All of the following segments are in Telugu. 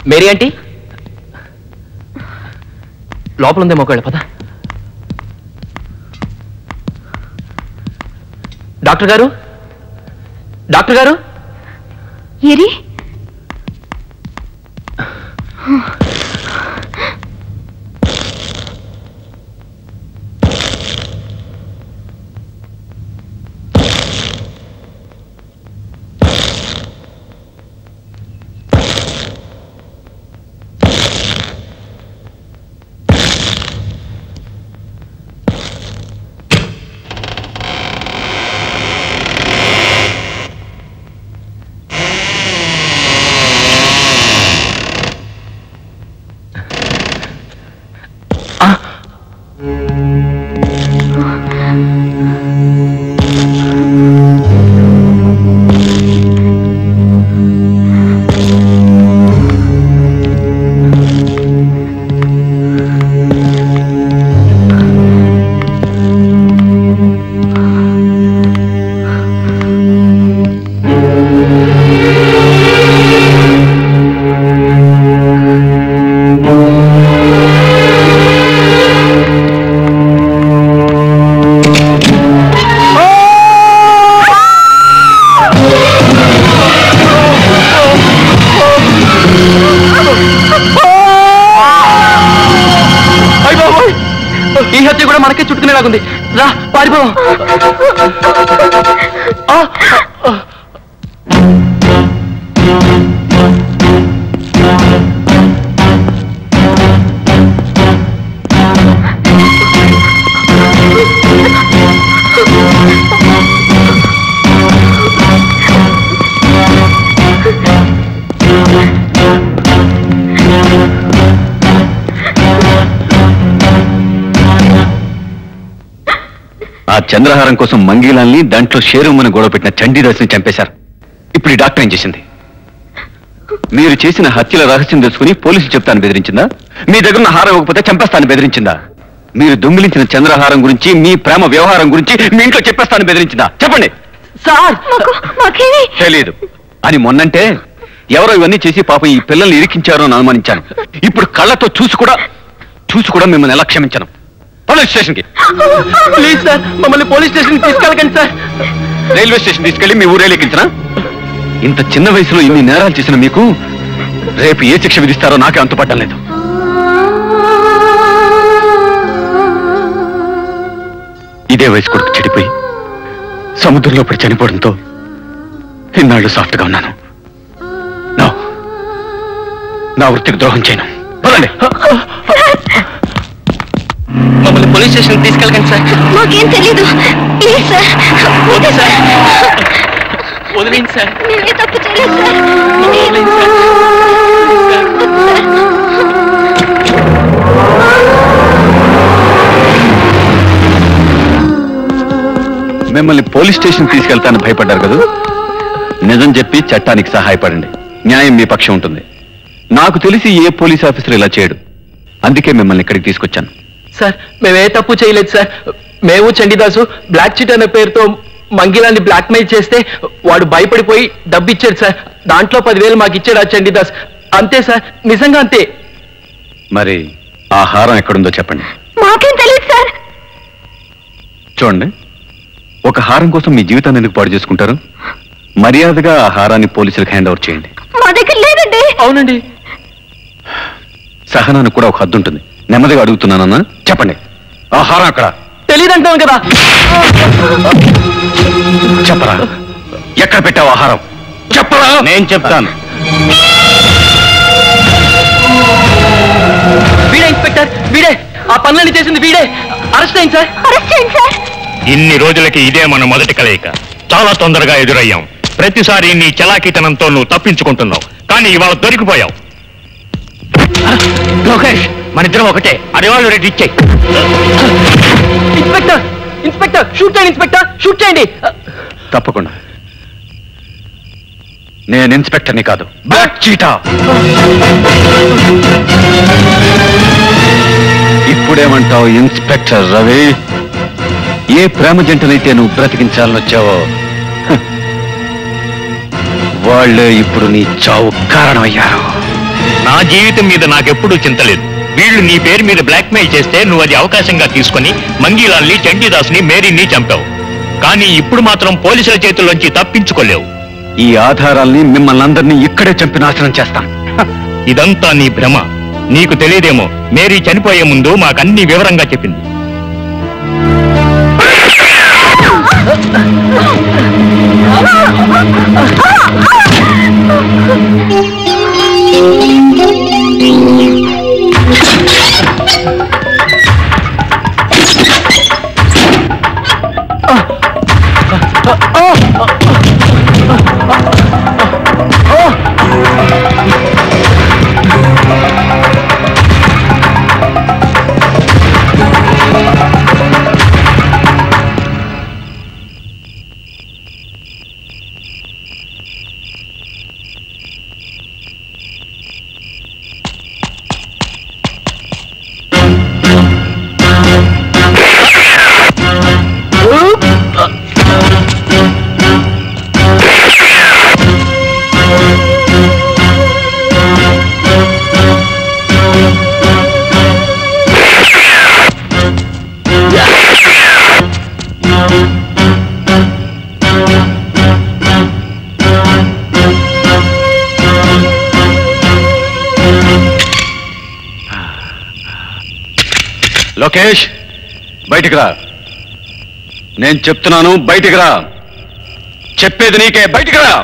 మేరీ ఆంటీ లోపల ఉందేమో ఒకవేళ పద డాక్టర్ గారు డాక్టర్ గారు ఏరి అయ్ బాబోయ్! ఈ హత్య కూడా మనకే చుట్టుకునేలాగుంది రా పారిపోదాం ఆ! ఆ! ఆ చంద్రహారం కోసం మంగీలాల్ని దాంట్లో షేరుమని గొడవ పెట్టిన చండీదాస్ని చంపేశారు ఇప్పుడు ఈ డాక్టర్ ఏం చేసింది మీరు చేసిన హత్యల రహస్యం తెలుసుకుని పోలీసులు చెప్తాను బెదిరించిందా మీ దగ్గర ఉన్న హారం ఇవ్వకపోతే చంపేస్తాను బెదిరించిందా మీరు దొంగిలించిన చంద్రహారం గురించి మీ ప్రేమ వ్యవహారం గురించి మీ ఇంట్లో చెప్పేస్తాను బెదిరించిందా చెప్పండి సార్ మాకేమి తెలియదు అని మొన్నంటే ఎవరో ఇవన్నీ చేసి పాపం ఈ పిల్లల్ని ఇరికించారో అని అనుమానించాను ఇప్పుడు కళ్ళతో చూసి కూడా చూసి కూడా మిమ్మల్ని ఎలా క్షమించను పోలీస్ స్టేషన్కి ప్లీజ్ సార్ మమ్మల్ని పోలీస్ స్టేషన్ తీసుకెళ్ళకండి సార్ రైల్వే స్టేషన్ తీసుకెళ్లి మీ ఊరే లెక్కించనా ఇంత చిన్న వయసులో ఇన్ని నేరాలు చేసిన మీకు రేపు ఏ శిక్ష విధిస్తారో నాకే అంతుపట్టం లేదు ఇదే వయసు కొడుకు చెడిపోయి సముద్రంలో పడి చనిపోవడంతో ఇన్నాళ్ళు సాఫ్ట్గా ఉన్నాను నో నా వృత్తికి ద్రోహం చేయను పదండి మమ్మల్ని పోలీస్ స్టేషన్ తీసుకెళ్ళకండి సార్ మాకేం తెలీదు ప్లీజ్ సార్ వద్దు సార్ వదిలేండి సార్ నేనే తప్పు చేయలేదు సార్ వదిలేండి సార్ మిమ్మల్ని పోలీస్ స్టేషన్ తీసుకెళ్తాను భయపడ్డారు కదా నిజం చెప్పి చట్టానికి సహాయపడండి న్యాయం మీ పక్షం ఉంటుంది నాకు తెలిసి ఏ పోలీస్ ఆఫీసర్ ఇలా చేయడు అందుకే మిమ్మల్ని ఇక్కడికి తీసుకొచ్చాను సార్ మేము ఏ తప్పు చేయలేదు సార్ మేము చండీదాసు బ్లాక్ చిట్ అనే పేరుతో మంగిలాన్ని బ్లాక్ మెయిల్ చేస్తే వాడు భయపడిపోయి డబ్బు ఇచ్చాడు సార్ దాంట్లో పదివేలు మాకు ఇచ్చాడు ఆ చండీదాస్ అంతే సార్ నిజంగా అంతే మరి ఆ హారం ఎక్కడుందో చెప్పండి మాకేం తెలియదు సార్ చూడండి ఒక హారం కోసం మీ జీవితాన్ని ఎందుకు పాడు చేసుకుంటారు మర్యాదగా ఆ హారాన్ని పోలీసులకు హ్యాండ్ ఓవర్ చేయండి మా దగ్గర లేదండి అవునండి సహనానికి కూడా ఒక హద్దు ఉంటుంది నెమ్మదిగా అడుగుతున్నానన్నా చెప్పండి ఆ హారం అక్కడ తెలియదంటాం కదా చెప్పరా ఎక్కడ పెట్టావు ఆహారం చెప్పరా నేను చెప్తాను వీడే ఇన్స్పెక్టర్ వీడే ఆ పనులన్నీ చేసింది వీడే అరెస్ట్ అయింది సార్ అరెస్ట్ చేయండి సార్ ఇన్ని రోజులకి ఇదే మన మొదటి కలయిక చాలా తొందరగా ఎదురయ్యాం ప్రతిసారి నీ చలాకీతనంతో నువ్వు తప్పించుకుంటున్నావు కానీ ఇవాళ దొరికిపోయావు లోకేష్ మన ఇద్దరం ఒకటే అడివాళ్ళు రెడ్డి ఇచ్చే ఇన్స్పెక్టర్ ఇన్స్పెక్టర్ షూట్ చేయండి ఇన్స్పెక్టర్ షూట్ చేయండి తప్పకుండా నేను ఇన్స్పెక్టర్ని కాదు బ్లాక్ చీటా ఇప్పుడేమంటావు ఇన్స్పెక్టర్ రవి ఏ ప్రేమ జంటనైతే నువ్వు బ్రతికించాలని వచ్చావో హ, వాళ్ళే ఇప్పుడు నీ చావు కారణమయ్యారు నా జీవితం మీద నాకెప్పుడూ చింతలేదు వీళ్ళు నీ పేరు మీద బ్లాక్మెయిల్ చేస్తే నువ్వు అది అవకాశంగా తీసుకొని మంగీలాల్ని చండీదాస్ని మేరీని చంపావు కానీ ఇప్పుడు మాత్రం పోలీసుల చేతుల్లోంచి తప్పించుకోలేవు ఈ ఆధారాల్ని మిమ్మల్ని అందరినీ ఇక్కడే చంపి నాశనం చేస్తాం ఇదంతా నీ భ్రమ నీకు తెలియదేమో మేరీ చనిపోయే ముందు మాకన్ని వివరంగా చెప్పింది లోకేష్ బయటికి రా నేను చెప్తున్నాను బయటికి రా చెప్పేది నీకే బయటికి రా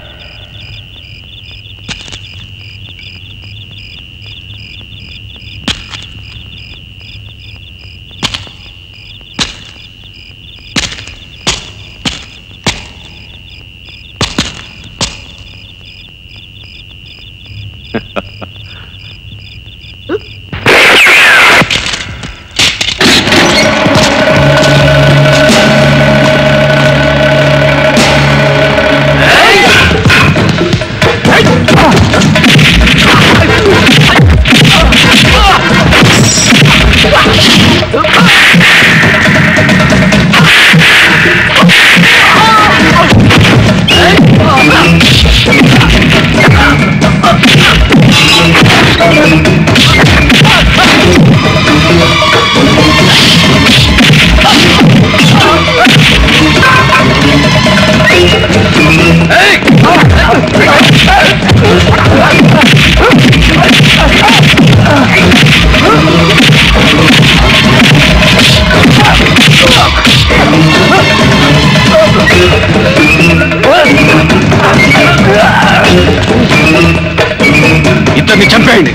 ఇద్దరిని చంపేయండి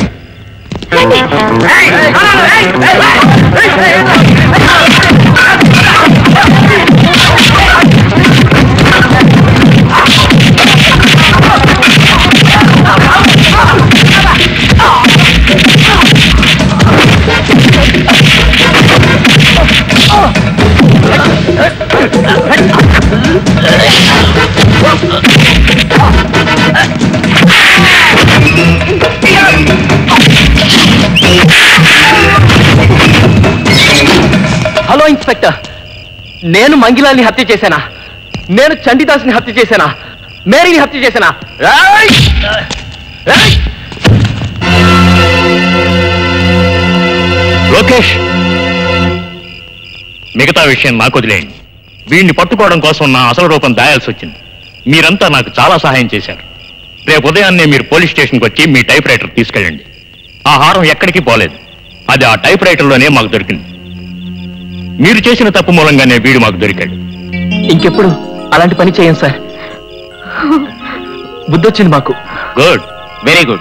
హలో ఇన్స్పెక్టర్ నేను మంగిలాల్ని హత్య చేశానా నేను చండీదాస్ని హత్య చేశానా మేరీని హత్య చేశానా రాయ్! రాయ్! లోకేష్ మిగతా విషయం నాకు వదిలేయండి వీడిని పట్టుకోవడం కోసం నా అసలు రూపం దాయాల్సి వచ్చింది మీరంతా నాకు చాలా సహాయం చేశారు రేపు ఉదయాన్నే మీరు పోలీస్ స్టేషన్కి వచ్చి మీ టైప్ రైటర్ తీసుకెళ్ళండి ఆ హారం ఎక్కడికి పోలేదు అది ఆ టైప్ రైటర్లోనే మాకు దొరికింది మీరు చేసిన తప్పు మూలంగానే వీడు మాకు దొరికాడు ఇంకెప్పుడు అలాంటి పని చేయం సార్ బుద్ధొచ్చింది మాకు గుడ్ వెరీ గుడ్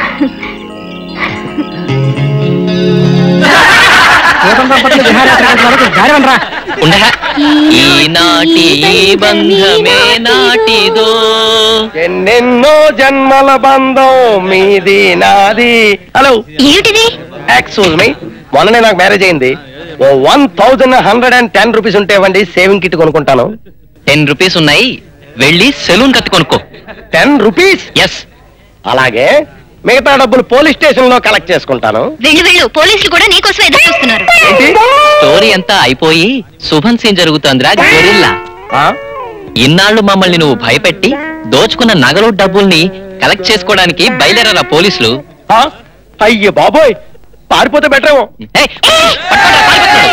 ఈనాటి ఈ బంధమే నాటిదో ఎన్నెన్నో జన్మల బంధం మీది నాది హలో ఏమిటిది ఎక్స్క్యూజ్ మీ మొన్ననే నాకు మ్యారేజ్ అయింది ఓ one thousand hundred and ten rupees ఉంటే ఇవ్వండి సేవింగ్ కిట్ కొనుక్కుంటాను టెన్ రూపీస్ ఉన్నాయి వెళ్ళి సెలూన్ కత్తి కొనుక్కో టెన్ రూపీస్ ఎస్ అలాగే మిగతా డబ్బులు పోలీస్ స్టేషన్ లో కలెక్ట్ చేసుకుంటాను వెళ్ళు వెళ్ళు పోలీసులు కూడా నీకోసం ఎదురు చూస్తున్నారు ఏంటి స్టోరీ అంతా అయిపోయి శుభం సీన్ జరుగుతోందిరా గొరిల్లా ఆ? ఇన్నాళ్ళు మమ్మల్ని నువ్వు భయపెట్టి దోచుకున్న నగలు డబ్బుల్ని కలెక్ట్ చేసుకోవడానికి బయలుదేరారా పోలీసులు ఆ? అయ్యే బాబోయ్ పారిపోతే బెటర్ ఏమో ఏయ్, పట్టుకోండి,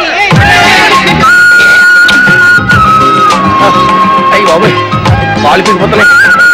పారిపోతున్నాడు. అయ్యి బాబోయ్ పాలు పీకిపోతున్నాయి